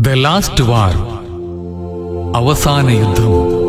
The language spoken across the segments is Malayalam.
ദ ലാസ്റ്റ് വാർ അവസാന യുദ്ധം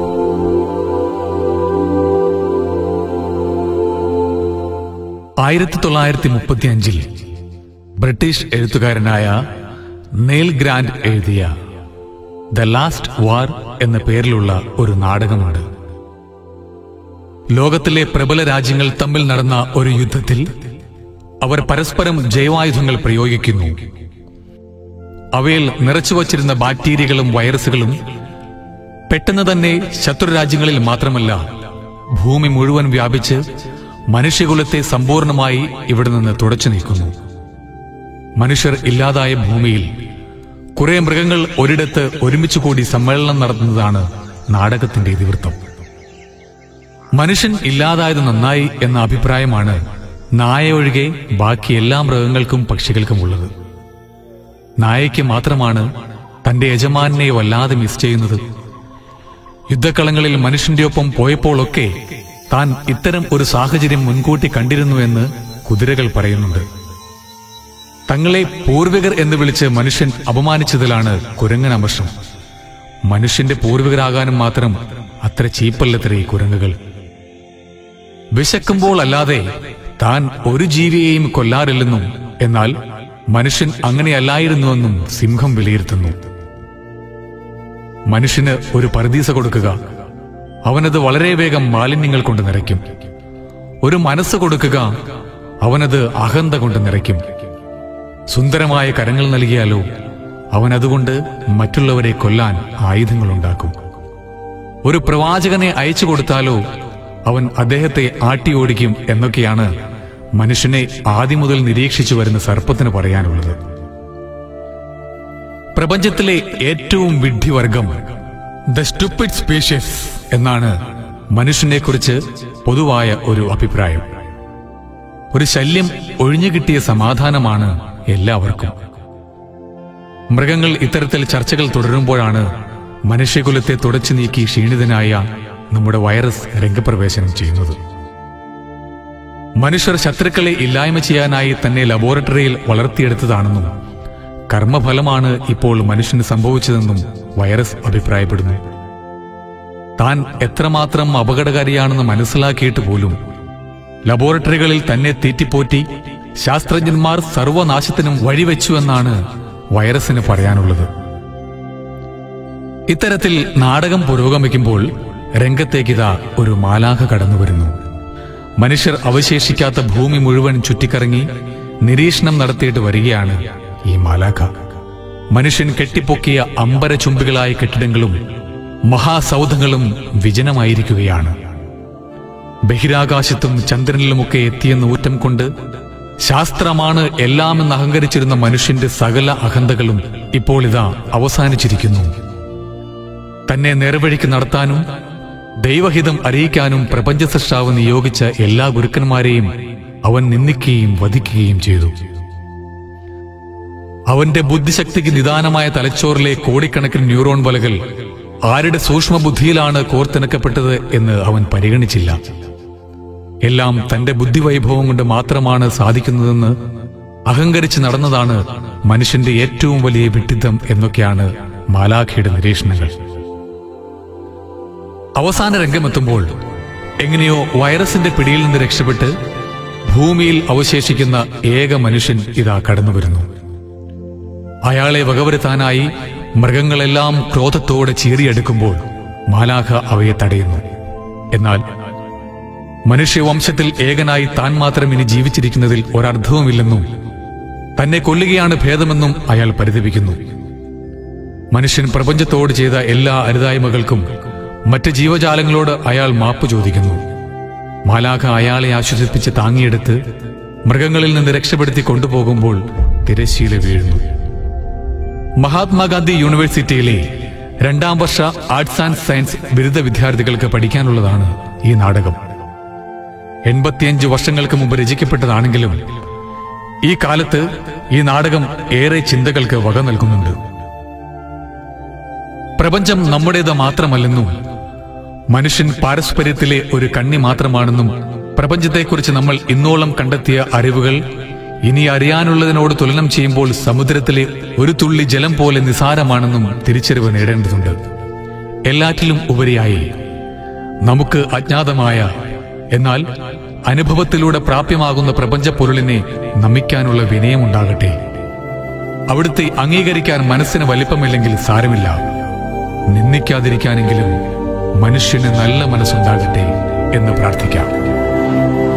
ആയിരത്തി തൊള്ളായിരത്തി മുപ്പത്തി അഞ്ചിൽ ബ്രിട്ടീഷ് എഴുത്തുകാരനായ നെയിൽ ഗ്രാൻഡ് എഴുതിയ ദ ലാസ്റ്റ് വാർ എന്ന പേരിലുള്ള ഒരു നാടകമുണ്ട് ലോകത്തിലെ പ്രബല രാജ്യങ്ങൾ തമ്മിൽ നടന്ന ഒരു യുദ്ധത്തിൽ അവർ പരസ്പരം ജൈവായുധങ്ങൾ പ്രയോഗിക്കുന്നു അവയിൽ നിറച്ചുവച്ചിരുന്ന ബാക്ടീരിയകളും വൈറസുകളും പെട്ടെന്ന് തന്നെ ശത്രുരാജ്യങ്ങളിൽ മാത്രമല്ല ഭൂമി മുഴുവൻ വ്യാപിച്ച് മനുഷ്യകുലത്തെ സമ്പൂർണമായി ഇവിടെ നിന്ന് തുടച്ചു നീക്കുന്നു മനുഷ്യർ ഇല്ലാതായ ഭൂമിയിൽ കുറെ മൃഗങ്ങൾ ഒരിടത്ത് ഒരുമിച്ച് കൂടി സമ്മേളനം നടത്തുന്നതാണ് നാടകത്തിന്റെ ഇതിവൃത്തം മനുഷ്യൻ ഇല്ലാതായത് നന്നായി എന്ന അഭിപ്രായമാണ് നായ ഒഴികെ ബാക്കി എല്ലാ മൃഗങ്ങൾക്കും പക്ഷികൾക്കും ഉള്ളത് നായയ്ക്ക് മാത്രമാണ് തന്റെ യജമാനെ വല്ലാതെ മിസ് ചെയ്യുന്നത് യുദ്ധക്കളങ്ങളിൽ മനുഷ്യന്റെ ഒപ്പം പോയപ്പോഴൊക്കെ താൻ ഇത്തരം ഒരു സാഹചര്യം മുൻകൂട്ടി കണ്ടിരുന്നുവെന്ന് കുതിരകൾ പറയുന്നുണ്ട് തങ്ങളെ പൂർവികർ എന്ന് വിളിച്ച് മനുഷ്യൻ അപമാനിച്ചതിലാണ് കുരങ്ങൻ അമർഷം മനുഷ്യന്റെ പൂർവികരാകാനും മാത്രം അത്ര ചീപ്പല്ലത്രേ ഈ കുരങ്ങുകൾ വിശക്കുമ്പോൾ അല്ലാതെ താൻ ഒരു ജീവിയെയും കൊല്ലാറില്ലെന്നും എന്നാൽ മനുഷ്യൻ അങ്ങനെയല്ലായിരുന്നുവെന്നും സിംഹം വിലയിരുത്തുന്നു മനുഷ്യന് ഒരു പരദീസ കൊടുക്കുക അവനത് വളരെ വേഗം മാലിന്യങ്ങൾ കൊണ്ട് നിറയ്ക്കും ഒരു മനസ്സ് കൊടുക്കുക അവനത് അഹന്ത കൊണ്ട് നിറയ്ക്കും സുന്ദരമായ കരങ്ങൾ നൽകിയാലോ അവൻ അതുകൊണ്ട് മറ്റുള്ളവരെ കൊല്ലാൻ ആയുധങ്ങളുണ്ടാക്കും ഒരു പ്രവാചകനെ അയച്ചു കൊടുത്താലോ അവൻ അദ്ദേഹത്തെ ആട്ടിയോടിക്കും എന്നൊക്കെയാണ് മനുഷ്യനെ ആദ്യം മുതൽ നിരീക്ഷിച്ചു വരുന്ന സർപ്പത്തിന് പറയാനുള്ളത് പ്രപഞ്ചത്തിലെ ഏറ്റവും വിഡ്ഢിവർഗം ദ സ്റ്റുപ്പിഡ് സ്പീഷ്യസ് എന്നാണ് മനുഷ്യനെക്കുറിച്ച് പൊതുവായ ഒരു അഭിപ്രായം ഒരു ശല്യം ഒഴിഞ്ഞു കിട്ടിയ സമാധാനമാണ് എല്ലാവർക്കും മൃഗങ്ങൾ ഇത്തരത്തിൽ ചർച്ചകൾ തുടരുമ്പോഴാണ് മനുഷ്യകുലത്തെ തുടച്ചു നീക്കി ക്ഷീണിതനായ നമ്മുടെ വൈറസ് രംഗപ്രവേശനം ചെയ്യുന്നത് മനുഷ്യർ ശത്രുക്കളെ ഇല്ലായ്മ ചെയ്യാനായി തന്നെ ലബോറട്ടറിയിൽ വളർത്തിയെടുത്തതാണെന്നും കർമ്മഫലമാണ് ഇപ്പോൾ മനുഷ്യന് സംഭവിച്ചതെന്നും വൈറസ് അഭിപ്രായപ്പെടുന്നു താൻ എത്രമാത്രം അപകടകാരിയാണെന്ന് മനസ്സിലാക്കിയിട്ട് പോലും ലബോറട്ടറികളിൽ തന്നെ തീറ്റിപ്പോറ്റി ശാസ്ത്രജ്ഞന്മാർ സർവനാശത്തിനും വഴിവെച്ചുവെന്നാണ് വൈറസിന് പറയാനുള്ളത് ഇത്തരത്തിൽ നാടകം പുരോഗമിക്കുമ്പോൾ രംഗത്തേക്കിതാ ഒരു മാലാഖ കടന്നുവരുന്നു മനുഷ്യർ അവശേഷിക്കാത്ത ഭൂമി മുഴുവൻ ചുറ്റിക്കറങ്ങി നിരീക്ഷണം നടത്തിയിട്ട് വരികയാണ് ഈ മാലാഖ മനുഷ്യൻ കെട്ടിപ്പൊക്കിയ അമ്പര ചുംബികളായ കെട്ടിടങ്ങളും മഹാസൗധങ്ങളും വിജനമായിരിക്കുകയാണ് ബഹിരാകാശത്തും ചന്ദ്രനിലുമൊക്കെ എത്തിയെന്ന ഊറ്റം കൊണ്ട് ശാസ്ത്രമാണ് എല്ലാമെന്ന് അഹങ്കരിച്ചിരുന്ന മനുഷ്യന്റെ സകല അഹന്തകളും ഇപ്പോൾ ഇതാ അവസാനിച്ചിരിക്കുന്നു തന്നെ നേർവഴിക്ക് നടത്താനും ദൈവഹിതം അറിയിക്കാനും പ്രപഞ്ച സൃഷ്ടാവ് നിയോഗിച്ച എല്ലാ ഗുരുക്കന്മാരെയും അവൻ നിന്ദിക്കുകയും വധിക്കുകയും ചെയ്തു അവന്റെ ബുദ്ധിശക്തിക്ക് നിദാനമായ തലച്ചോറിലെ കോടിക്കണക്കിന് ന്യൂറോൺ വലകൾ ആരുടെ സൂക്ഷ്മബുദ്ധിയിലാണ് കോർത്തിണക്കപ്പെട്ടത് എന്ന് അവൻ പരിഗണിച്ചില്ല എല്ലാം തന്റെ ബുദ്ധിവൈഭവം കൊണ്ട് മാത്രമാണ് സാധിക്കുന്നതെന്ന് അഹങ്കരിച്ച് നടന്നതാണ് മനുഷ്യന്റെ ഏറ്റവും വലിയ വിട്ടിത്തം എന്നൊക്കെയാണ് മാലാഖയുടെ നിരീക്ഷണങ്ങൾ അവസാന രംഗമെത്തുമ്പോൾ എങ്ങനെയോ വൈറസിന്റെ പിടിയിൽ നിന്ന് രക്ഷപ്പെട്ട് ഭൂമിയിൽ അവശേഷിക്കുന്ന ഏക മനുഷ്യൻ ഇതാ കടന്നുവരുന്നു അയാളെ വകവരുത്താനായി മൃഗങ്ങളെല്ലാം ക്രോധത്തോടെ ചീറിയെടുക്കുമ്പോൾ മാലാഖ അവയെ തടയുന്നു എന്നാൽ മനുഷ്യവംശത്തിൽ ഏകനായി താൻ മാത്രം ഇനി ജീവിച്ചിരിക്കുന്നതിൽ ഒരർത്ഥവുമില്ലെന്നും തന്നെ കൊല്ലുകയാണ് ഭേദമെന്നും അയാൾ പരിതപിക്കുന്നു മനുഷ്യൻ പ്രപഞ്ചത്തോട് ചെയ്ത എല്ലാ അരുതായ്മകൾക്കും മറ്റ് ജീവജാലങ്ങളോട് അയാൾ മാപ്പ് ചോദിക്കുന്നു മാലാഖ അയാളെ ആശ്വസിപ്പിച്ച് താങ്ങിയെടുത്ത് മൃഗങ്ങളിൽ നിന്ന് രക്ഷപ്പെടുത്തി കൊണ്ടുപോകുമ്പോൾ തിരശ്ശീല വീഴുന്നു മഹാത്മാഗാന്ധി യൂണിവേഴ്സിറ്റിയിലെ രണ്ടാം വർഷ ആർട്സ് ആൻഡ് സയൻസ് ബിരുദ വിദ്യാർത്ഥികൾക്ക് പഠിക്കാനുള്ളതാണ് ഈ നാടകം എൺപത്തിയഞ്ച് വർഷങ്ങൾക്ക് മുമ്പ് രചിക്കപ്പെട്ടതാണെങ്കിലും ഈ കാലത്ത് ഈ നാടകം ഏറെ ചിന്തകൾക്ക് വക നൽകുന്നുണ്ട് പ്രപഞ്ചം നമ്മുടേത് മാത്രമല്ലെന്നും മനുഷ്യൻ പാരസ്പര്യത്തിലെ ഒരു കണ്ണി മാത്രമാണെന്നും പ്രപഞ്ചത്തെക്കുറിച്ച് നമ്മൾ ഇന്നോളം കണ്ടെത്തിയ അറിവുകൾ ഇനി അറിയാനുള്ളതിനോട് തുലനം ചെയ്യുമ്പോൾ സമുദ്രത്തിലെ ഒരു തുള്ളി ജലം പോലെ നിസാരമാണെന്നും തിരിച്ചറിവ് നേടേണ്ടതുണ്ട് എല്ലാറ്റിലും ഉപരിയായി നമുക്ക് അജ്ഞാതമായ എന്നാൽ അനുഭവത്തിലൂടെ പ്രാപ്യമാകുന്ന പ്രപഞ്ച പൊരുളിനെ നമിക്കാനുള്ള വിനയമുണ്ടാകട്ടെ അവിടുത്തെ അംഗീകരിക്കാൻ മനസ്സിന് വലിപ്പമില്ലെങ്കിൽ സാരമില്ല നിന്ദിക്കാതിരിക്കാനെങ്കിലും മനുഷ്യന് നല്ല മനസ്സുണ്ടാകട്ടെ എന്ന് പ്രാർത്ഥിക്കാം